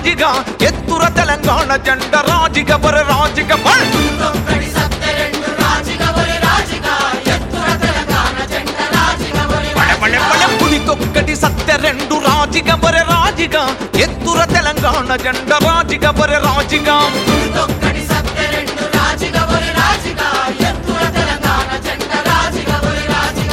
రాజిగా ఎత్తుర తెలంగాణ జెండ రాజిగ బర రాజిగ బల్ తొక్కడి సత్తె రెండు రాజిగ ఒరి రాజిగ ఎత్తుర తెలంగాణ జెండ రాజిగ ఒరి బళె బళె బళె పులి తొక్కటి సత్య రెండు రాజిగ బర రాజిగా ఎత్తుర తెలంగాణ జెండ రాజిగ బర రాజిగా తొక్కడి సత్తె రెండు రాజిగ ఒరి రాజిగ ఎత్తుర తెలంగాణ జెండ రాజిగ ఒరి రాజిగ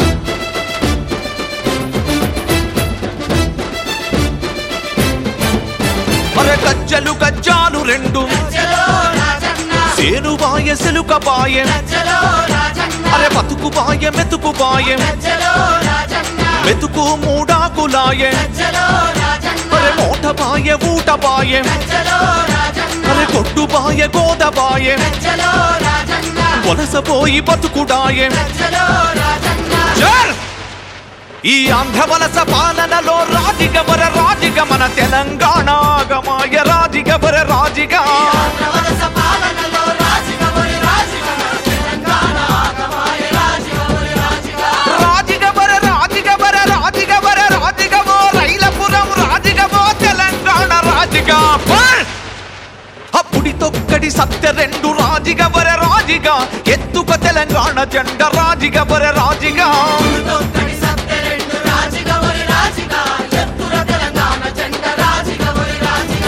మర గజ్జలు గజ్జాలు రెండు చలో రాజన్న సేను బాయ సెలుక బాయ చలో రాజన్న అరే బతుకు బాయ మెతుకు బాయ చలో రాజన్న మెతుకు మూడాకులాయ చలో రాజన్న అరే మోట బాయ ఊట బాయ చలో రాజన్న అరే కొట్టు బాయ గోద బాయ చలో రాజన్న వలసపోయి బతుకుడాయే చలో రాజన్న జర్! ఈ ఆంధ్ర వలస పాలనలో రాజిగబర రాజిగ మన తెలంగాణ ఆగమాయ రాజిగబర రాజిగా వలస పాలనలో రాజిగ ఒరి రాజిగ తెలంగాణ ఆగమాయ రాజిగ ఒరి రాజిగ రాజిగబర రాజిగబర రాజిగబర రాజిగమో రైలపురం రాజిగమో తెలంగాణ రాజిగా బల్! అప్పుడి తొక్కడి సత్య రెండు రాజిగబర రాజిగా ఎత్తుక తెలంగాణ జెండ రాజిగబర రాజిగా తొక్కడి సత్తె రెండు రాజిగ ఒరి రాజిగ ఎత్తుర తెలంగాణ జెండ రాజిగ ఒరి రాజిగ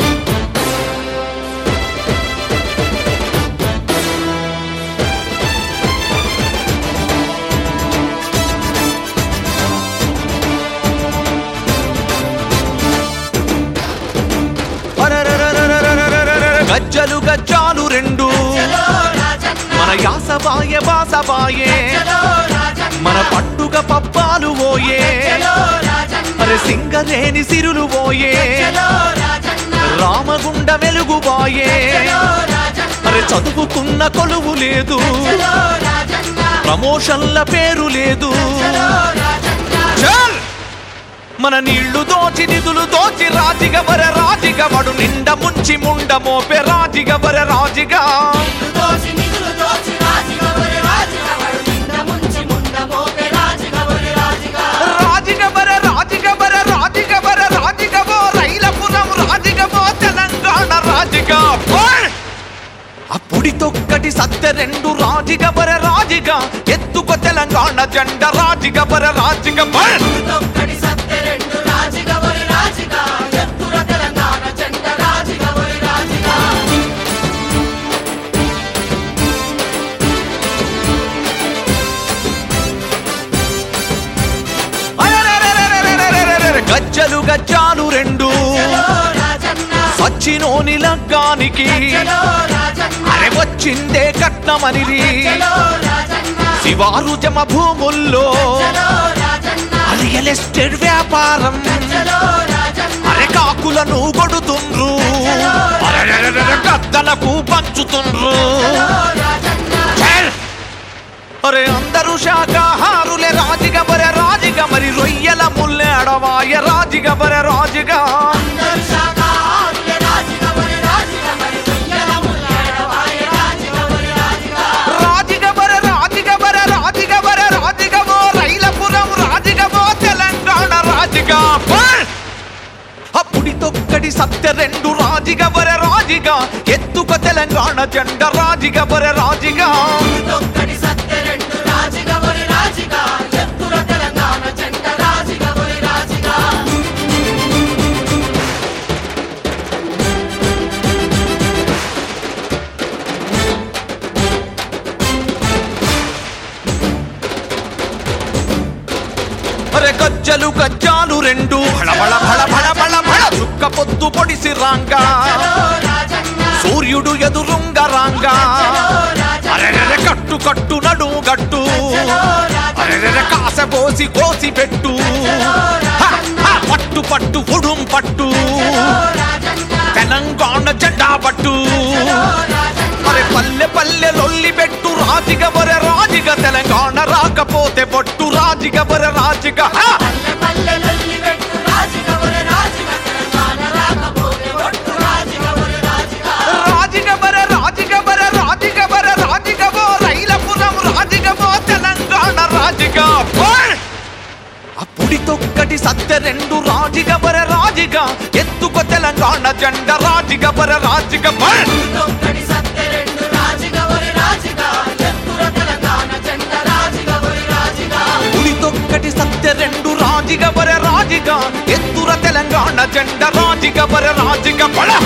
అరరరరరరరరరరర. గజ్జలు గజ్జాలు రెండు చలో రాజన్న మన యాసబాయ బాసబాయే చలో రాజన్న మన పండుగ పప్పాలు ఓయే చలో రాజన్న అరే సింగరేని సిరులు ఓయే చలో రాజన్న రామగుండ వెలుగుబాయే చలో రాజన్న అరే చదువుకున్న కొలువు లేదు చలో రాజన్న ప్రమోషన్ల పేరు లేదు చలో రాజన్న చల్! మన నీళ్లు దోచి నిధులు దోచి రాజిగ వర రాజిగ వడు నిండ ముంచి ముండ మోపే రాజిగ వర రాజిగా నిన్ను దోచి నిధులు దోచి రాజిగ ఒరి రాజిగ వడు నింద ముంచి ముంద మోపే రాజిగ ఒరి రాజిగ రాజిగబర రాజిగబర రాజిగబర రాజిగబో రైలపురం రాజిగబో తెలంగాణ రాజిగా బోల్! అప్పుడి తొక్కటి సత్య రెండు రాజిగబర రాజిగా ఎత్తుక తెలంగాణ జెండ రాజిగబర రాజిగ బోల్! తొక్కడి సత్తె రెండు రాజిగ ఒరి రాజిగ ఎత్తుర తెలంగాణ జెండ రాజిగ ఒరి రాజిగ అరెరెరెరెరెరెరెరెరెరె! గజ్జలు గజ్జాలు రెండు చలో రాజన్న సచ్చినోని లగ్గానికి చలో రాజన్న అరె వచ్చిందే కట్నమనిది చలో రాజన్న శివారు జమ భూముల్లో చలో రాజన్న రియల్ ఎస్టేట్ వ్యాపారం చలో రాజన్న అరె కాకులను కొడుతుండ్రు అరెరెరెరెరె గద్దలకు పంచుతుండ్రు చలో రాజన్న ఛల్! అరే అందరూ శాకాహారులే రాజిగ బరె రాజిగ మరి రొయ్యల ముల్లె అడవాయ రాజిగ బరె రాజిగా అందరు శాఖాహారులే రాజిగ ఒరి రాజిగ మరి రొయ్యల ముల్లాడవాయ రాజిగ ఒరి రాజిగ రాజిగ బరె రాజిగ బరె రాజిగ బరె రాజిగమో రైలపురం రాజిగమో తెలంగాణ రాజిగా బల్! అప్పుడి తొక్కడి సత్య రెండు రాజిగ బరె రాజిగా ఎత్తుక తెలంగాణ జెండ రాజిగ బరె రాజిగా తొక్కడి సత్తె రెండు రాజిగ ఒరి రాజిగ ఎత్తుర తెలంగాణ జెండ రాజిగ ఒరి రాజిగ అరే గజ్జలు గజ్జాలు రెండు భళ భళ భళ భళ భళ భళ చుక్క పొద్దు పొడిసి రాంగా చలో రాజన్న సూర్యుడు ఎదురుంగ రాంగా చలో రాజన్న అరెరెరె కట్టు కట్టు నడు గట్టు చలో రాజన్న అరెరెరె కాస పోసి కోసి పెట్టు హ, హ, పట్టు పట్టు ఉడుం పట్టు చలో రాజన్న తెలంగాణ జెండా పట్టు చలో రాజన్న అరే పల్లె పల్లె లొల్లి పెట్టు రాజిగ బరె రాజిగ తెలంగాణ రాకపోతే పొట్టు రాజిగ బరె రాజిగ హ! పల్లె పల్లె లొల్లి పెట్టు రాజిగ ఒరి రాజిగ తెలంగాణ రాకపోతే ఒట్టు రాజిగ ఒరి రాజిగ రాజిగ బరె రాజిగ బరె రాజిగ బరె రాజిగమో రైలపురం రాజిగమో తెలంగాణ రాజిగ బోల్! అప్పుడి తొక్కటి సత్య రెండు రాజిగ బరె రాజిగ ఎత్తుక ఎత్తుకొ తెలంగాణ జెండ రాజిగ బర రాజిగ బల్ తొక్కడి సత్తె రెండు రాజిగా ఒరి రాజిగా ఎత్తుర తెలంగాణ జెండ రాజిగా ఒరి రాజిగా ఉలి తొక్కటి సత్య రెండు రాజిగ బర రాజిగ ఎత్తుర తెలంగాణ జెండ రాజిగ బర రాజిగ బళ